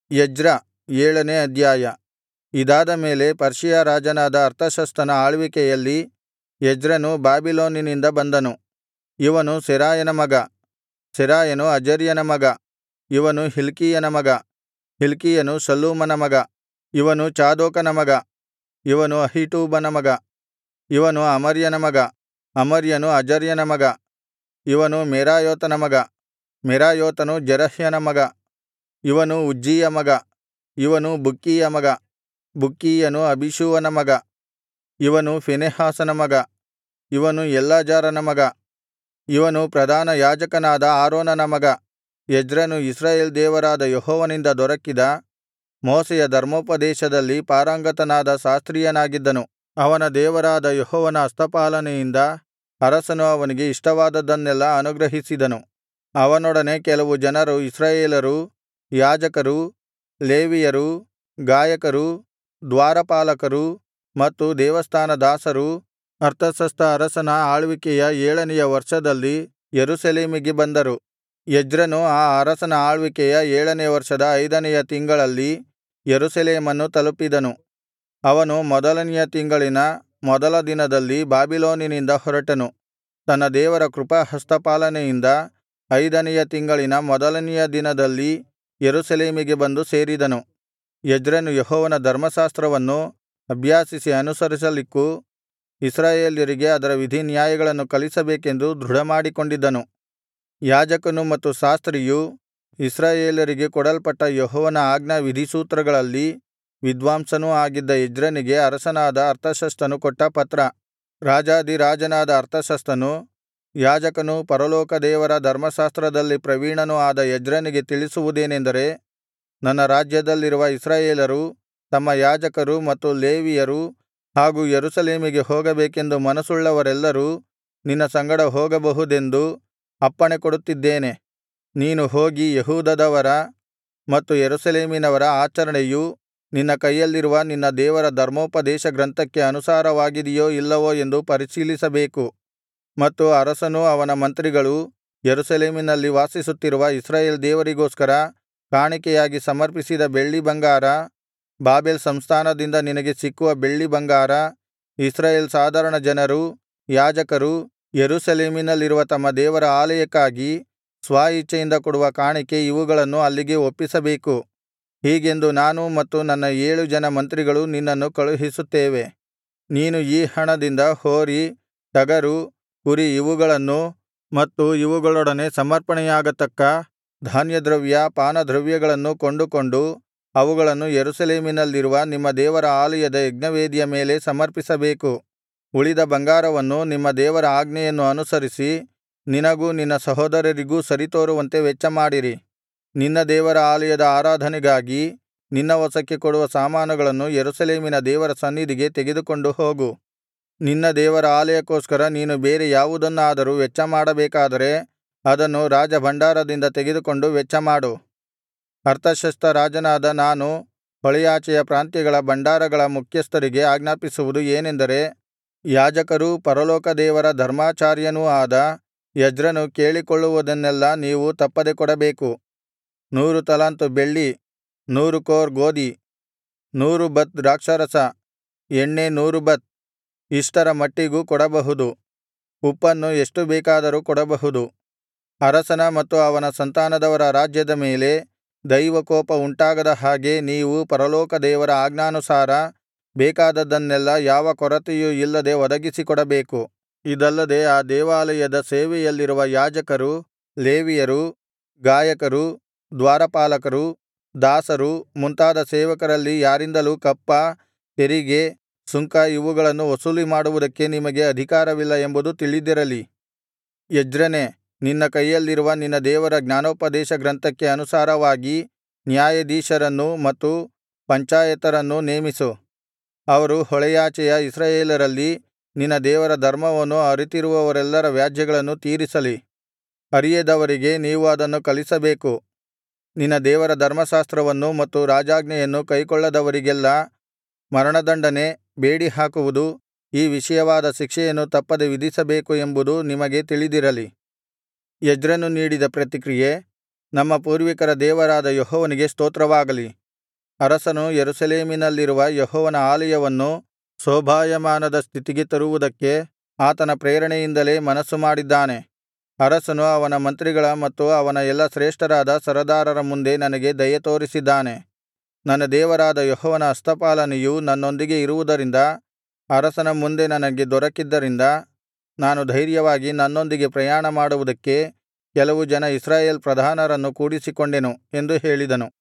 Ezra ಏಳನೇ ಅಧ್ಯಾಯ ಇದಾದ ಮೇಲೆ ಪರ್ಷಿಯ ರಾಜನಾದ ಅರ್ತಷಸ್ತನ ಆಳ್ವಿಕೆಯಲ್ಲಿ ಎಜ್ರನು ಬಾಬಿಲೋನಿನಿಂದ ಬಂದನು ಇವನು ಸೆರಾಯನ ಮಗ ಸೆರಾಯನು ಅಜರ್ಯನ ಮಗ ಇವನು ಹಿಲ್ಕೀಯನ ಮಗ ಹಿಲ್ಕೀಯನು ಶಲ್ಲೂಮನ ಮಗ ಇವನು ಚಾದೋಕನ ಮಗ ಇವನು ಅಹೀಟೂಬನ ಮಗ ಇವನು ಅಮರ್ಯನ ಮಗ ಅಮರ್ಯನು ಅಜರ್ಯನ ಮಗ ಇವನು ಮೆರಾಯೋತನ ಮಗ ಮೆರಾಯೋತನು ಜೆರಹ್ಯನ ಮಗ ಇವನು ಉಜ್ಜೀಯ ಮಗ ಇವನು ಬುಕ್ಕೀಯ ಮಗ ಬುಕ್ಕೀಯನು ಅಬೀಷೂವನ ಮಗ ಇವನು ಫೀನೆಹಾಸನ ಮಗ ಇವನು ಎಲ್ಲಾಜಾರನ ಮಗ ಇವನು ಪ್ರಧಾನ ಯಾಜಕನಾದ ಆರೋನನ ಮಗ ಎಜ್ರನು ಇಸ್ರಾಯೇಲ್ ದೇವರಾದ ಯೆಹೋವನಿಂದ ದೊರಕಿದ ಮೋಶೆಯ ಧರ್ಮೋಪದೇಶದಲ್ಲಿ ಪಾರಂಗತನಾದ ಶಾಸ್ತ್ರಿಯನಾಗಿದ್ದನು ಅವನ ದೇವರಾದ ಯೆಹೋವನ ಹಸ್ತಪಾಲನೆಯಿಂದ ಅರಸನು ಅವನಿಗೆ ಇಷ್ಟವಾದದ್ದನ್ನೆಲ್ಲಾ ಅನುಗ್ರಹಿಸಿದನು ಅವನೊಡನೆ ಕೆಲವು ಜನರು ಇಸ್ರಾಯೇಲರೂ ಯಾಜಕರೂ ಲೇವಿಯರೂ ಗಾಯಕರೂ ದ್ವಾರಪಾಲಕರೂ ಮತ್ತು ದೇವಸ್ಥಾನ ದಾಸರೂ ಅರ್ತಷಸ್ತ ಅರಸನ ಆಳ್ವಿಕೆಯ ಏಳನೆಯ ವರ್ಷದಲ್ಲಿ ಯೆರೂಸಲೇಮಿಗೆ ಬಂದರು ಎಜ್ರನು ಆ ಅರಸನ ಆಳ್ವಿಕೆಯ ಏಳನೆಯ ವರ್ಷದ ಐದನೆಯ ತಿಂಗಳಲ್ಲಿ ಯೆರೂಸಲೇಮನ್ನು ತಲುಪಿದನು ಅವನು ಮೊದಲನೆಯ ತಿಂಗಳಿನ ಮೊದಲ ದಿನದಲ್ಲಿ ಬಾಬಿಲೋನಿನಿಂದ ಹೊರಟನು ತನ್ನ ದೇವರ ಕೃಪಾಹಸ್ತಪಾಲನೆಯಿಂದ ಐದನೆಯ ತಿಂಗಳಿನ ಮೊದಲನೆಯ ದಿನದಲ್ಲಿ ಯೆರೂಸಲೇಮಿಗೆ ಬಂದು ಸೇರಿದನು ಎಜ್ರನು ಯೆಹೋವನ ಧರ್ಮಶಾಸ್ತ್ರವನ್ನು ಅಭ್ಯಾಸಿಸಿ ಅನುಸರಿಸಲಿಕ್ಕೂ ಇಸ್ರಾಯೇಲ್ಯರಿಗೆ ಅದರ ವಿಧಿನ್ಯಾಯಗಳನ್ನು ಕಲಿಸಬೇಕೆಂದು ದೃಢಮಾಡಿಕೊಂಡಿದ್ದನು ಯಾಜಕನೂ ಮತ್ತು ಶಾಸ್ತ್ರಿಯೂ ಇಸ್ರಾಯೇಲರಿಗೆ ಕೊಡಲ್ಪಟ್ಟ ಯೆಹೋವನ ಆಜ್ಞಾವಿಧಿಸೂತ್ರಗಳಲ್ಲಿ ವಿದ್ವಾಂಸನೂ ಆಗಿದ್ದ ಎಜ್ರನಿಗೆ ಅರಸನಾದ ಅರ್ತಷಸ್ತನು ಕೊಟ್ಟ ಪತ್ರ ರಾಜಾಧಿರಾಜನಾದ ಅರ್ತಷಸ್ತನು ಯಾಜಕನೂ ಪರಲೋಕ ದೇವರ ಧರ್ಮಶಾಸ್ತ್ರದಲ್ಲಿ ಪ್ರವೀಣನೂ ಆದ ಎಜ್ರನಿಗೆ ತಿಳಿಸುವುದೇನೆಂದರೆ ನನ್ನ ರಾಜ್ಯದಲ್ಲಿರುವ ಇಸ್ರಾಯೇಲರು ತಮ್ಮ ಯಾಜಕರು ಮತ್ತು ಲೇವಿಯರು ಹಾಗೂ ಯೆರೂಸಲೇಮಿಗೆ ಹೋಗಬೇಕೆಂದು ಮನಸ್ಸುಳ್ಳವರೆಲ್ಲರೂ ನಿನ್ನ ಸಂಗಡ ಹೋಗಬಹುದೆಂದು ಅಪ್ಪಣೆ ಕೊಡುತ್ತಿದ್ದೇನೆ ನೀನು ಹೋಗಿ ಯೆಹೂದದವರ ಮತ್ತು ಯೆರೂಸಲೇಮಿನವರ ಆಚರಣೆಯು ನಿನ್ನ ಕೈಯಲ್ಲಿರುವ ನಿನ್ನ ದೇವರ ಧರ್ಮೋಪದೇಶ ಗ್ರಂಥಕ್ಕೆ ಅನುಸಾರವಾಗಿದೆಯೋ ಇಲ್ಲವೋ ಎಂದು ಪರಿಶೀಲಿಸಬೇಕು ಮತ್ತು ಅರಸನೂ ಅವನ ಮಂತ್ರಿಗಳೂ ಯೆರೂಸಲೇಮಿನಲ್ಲಿ ವಾಸಿಸುತ್ತಿರುವ ಇಸ್ರಾಯೇಲ್ ದೇವರಿಗೋಸ್ಕರ ಕಾಣಿಕೆಯಾಗಿ ಸಮರ್ಪಿಸಿದ ಬೆಳ್ಳಿಬಂಗಾರ ಬಾಬೆಲ್ ಸಂಸ್ಥಾನದಿಂದ ನಿನಗೆ ಸಿಕ್ಕುವ ಬೆಳ್ಳಿಬಂಗಾರ ಇಸ್ರಾಯೇಲ್ ಸಾಧಾರಣ ಜನರೂ ಯಾಜಕರೂ ಯೆರೂಸಲೇಮಿನಲ್ಲಿರುವ ತಮ್ಮ ದೇವರ ಆಲಯಕ್ಕಾಗಿ ಸ್ವ ಇಚ್ಛೆಯಿಂದ ಕೊಡುವ ಕಾಣಿಕೆ ಇವುಗಳನ್ನು ಅಲ್ಲಿಗೆ ಒಪ್ಪಿಸಬೇಕು ಹೀಗೆಂದು ನಾನೂ ಮತ್ತು ನನ್ನ ಏಳು ಜನ ಮಂತ್ರಿಗಳು ನಿನ್ನನ್ನು ಕಳುಹಿಸುತ್ತೇವೆ ನೀನು ಈ ಹಣದಿಂದ ಹೋರಿ ಟಗರು ಕುರಿ ಇವುಗಳನ್ನೂ ಮತ್ತು ಇವುಗಳೊಡನೆ ಸಮರ್ಪಣೆಯಾಗತಕ್ಕ ಧಾನ್ಯದ್ರವ್ಯ ಪಾನದ್ರವ್ಯಗಳನ್ನೂ ಕೊಂಡುಕೊಂಡು ಅವುಗಳನ್ನು ಯೆರೂಸಲೇಮಿನಲ್ಲಿರುವ ನಿಮ್ಮ ದೇವರ ಆಲಯದ ಯಜ್ಞವೇದಿಯ ಮೇಲೆ ಸಮರ್ಪಿಸಬೇಕು ಉಳಿದ ಬಂಗಾರವನ್ನು ನಿಮ್ಮ ದೇವರ ಆಜ್ಞೆಯನ್ನು ಅನುಸರಿಸಿ ನಿನಗೂ ನಿನ್ನ ಸಹೋದರರಿಗೂ ಸರಿತೋರುವಂತೆ ವೆಚ್ಚಮಾಡಿರಿ ನಿನ್ನ ದೇವರ ಆಲಯದ ಆರಾಧನೆಗಾಗಿ ನಿನ್ನ ವಶಕ್ಕೆ ಕೊಡುವ ಸಾಮಾನುಗಳನ್ನು ಯೆರೂಸಲೇಮಿನ ದೇವರ ಸನ್ನಿಧಿಗೆ ತೆಗೆದುಕೊಂಡು ಹೋಗು ನಿನ್ನ ದೇವರ ಆಲಯಕ್ಕೋಸ್ಕರ ನೀನು ಬೇರೆ ಯಾವುದನ್ನಾದರೂ ವೆಚ್ಚಮಾಡಬೇಕಾದರೆ ಅದನ್ನು ರಾಜಭಂಡಾರದಿಂದ ತೆಗೆದುಕೊಂಡು ವೆಚ್ಚಮಾಡು ಅರ್ತಷಸ್ತ ರಾಜನಾದ ನಾನು ಹೊಳೆಯಾಚೆಯ ಪ್ರಾಂತ್ಯಗಳ ಭಂಡಾರಗಳ ಮುಖ್ಯಸ್ಥರಿಗೆ ಆಜ್ಞಾಪಿಸುವುದು ಏನೆಂದರೆ ಯಾಜಕರೂ ಪರಲೋಕ ದೇವರ ಧರ್ಮಾಚಾರ್ಯನೂ ಆದ ಎಜ್ರನು ಕೇಳಿಕೊಳ್ಳುವುದನ್ನೆಲ್ಲಾ ನೀವು ತಪ್ಪದೆ ಕೊಡಬೇಕು ನೂರು ತಲಾಂತು ಬೆಳ್ಳಿ ನೂರು ಕೋರ್ ಗೋದಿ ನೂರು ಬತ್ ದ್ರಾಕ್ಷಾರಸ ಎಣ್ಣೆ ನೂರು ಬತ್ ಇಷ್ಟರ ಮಟ್ಟಿಗೂ ಕೊಡಬಹುದು ಉಪ್ಪನ್ನು ಎಷ್ಟು ಬೇಕಾದರೂ ಕೊಡಬಹುದು ಅರಸನ ಮತ್ತು ಅವನ ಸಂತಾನದವರ ರಾಜ್ಯದ ಮೇಲೆ ದೈವಕೋಪ ಉಂಟಾಗದ ಹಾಗೆ ನೀವು ಪರಲೋಕ ದೇವರ ಆಜ್ಞಾನುಸಾರ ಬೇಕಾದದ್ದನ್ನೆಲ್ಲಾ ಯಾವ ಕೊರತೆಯೂ ಇಲ್ಲದೆ ಒದಗಿಸಿಕೊಡಬೇಕು ಇದಲ್ಲದೆ ಆ ದೇವಾಲಯದ ಸೇವೆಯಲ್ಲಿರುವ ಯಾಜಕರು ಲೇವಿಯರು ಗಾಯಕರು ದ್ವಾರಪಾಲಕರು ದಾಸರು ಮುಂತಾದ ಸೇವಕರಲ್ಲಿ ಯಾರಿಂದಲೂ ಕಪ್ಪ ತೆರಿಗೆ ಸುಂಕ ಇವುಗಳನ್ನು ವಸೂಲಿ ಮಾಡುವುದಕ್ಕೆ ನಿಮಗೆ ಅಧಿಕಾರವಿಲ್ಲ ಎಂಬುದು ತಿಳಿದಿರಲಿ ಎಜ್ರನೇ ನಿನ್ನ ಕೈಯಲ್ಲಿರುವ ನಿನ್ನ ದೇವರ ಜ್ಞಾನೋಪದೇಶ ಗ್ರಂಥಕ್ಕೆ ಅನುಸಾರವಾಗಿ ನ್ಯಾಯಾಧೀಶರನ್ನೂ ಮತ್ತು ಪಂಚಾಯತರನ್ನೂ ನೇಮಿಸು ಅವರು ಹೊಳೆಯಾಚೆಯ ಇಸ್ರಾಯೇಲರಲ್ಲಿ ನಿನ್ನ ದೇವರ ಧರ್ಮವನ್ನು ಅರಿತಿರುವವರೆಲ್ಲರ ವ್ಯಾಜ್ಯಗಳನ್ನು ತೀರಿಸಲಿ ಅರಿಯದವರಿಗೆ ನೀವು ಅದನ್ನು ಕಲಿಸಬೇಕು ನಿನ್ನ ದೇವರ ಧರ್ಮಶಾಸ್ತ್ರವನ್ನು ಮತ್ತು ರಾಜಾಜ್ಞೆಯನ್ನು ಕೈಕೊಳ್ಳದವರಿಗೆಲ್ಲಾ ಮರಣದಂಡನೆ ಬೇಡಿಹಾಕುವುದು ಈ ವಿಷಯವಾದ ಶಿಕ್ಷೆಯನ್ನು ತಪ್ಪದೆ ವಿಧಿಸಬೇಕು ಎಂಬುದು ನಿಮಗೆ ತಿಳಿದಿರಲಿ ಎಜ್ರನು ನೀಡಿದ ಪ್ರತಿಕ್ರಿಯೆ ನಮ್ಮ ಪೂರ್ವಿಕರ ದೇವರಾದ ಯೆಹೋವನಿಗೆ ಸ್ತೋತ್ರವಾಗಲಿ ಅರಸನು ಯೆರೂಸಲೇಮಿನಲ್ಲಿರುವ ಯೆಹೋವನ ಆಲಯವನ್ನು ಶೋಭಾಯಮಾನದ ಸ್ಥಿತಿಗೆ ತರುವುದಕ್ಕೆ ಆತನ ಪ್ರೇರಣೆಯಿಂದಲೇ ಮನಸ್ಸು ಮಾಡಿದ್ದಾನೆ ಅರಸನು ಅವನ ಮಂತ್ರಿಗಳ ಮತ್ತು ಅವನ ಎಲ್ಲಾ ಶ್ರೇಷ್ಠರಾದ ಸರದಾರರ ಮುಂದೆ ನನಗೆ ದಯೆತೋರಿಸಿದ್ದಾನೆ ನನ್ನ ದೇವರಾದ ಯೆಹೋವನ ಹಸ್ತಪಾಲನೆಯು ನನ್ನೊಂದಿಗೆ ಇರುವುದರಿಂದ ಅರಸನ ಮುಂದೆ ನನಗೆ ದೊರಕ್ಕಿದ್ದರಿಂದ ನಾನು ಧೈರ್ಯವಾಗಿ ನನ್ನೊಂದಿಗೆ ಪ್ರಯಾಣ ಮಾಡುವುದಕ್ಕೆ ಕೆಲವು ಜನ ಇಸ್ರಾಯೇಲ್ ಪ್ರಧಾನರನ್ನು ಕೂಡಿಸಿಕೊಂಡೆನು ಎಂದು ಹೇಳಿದನು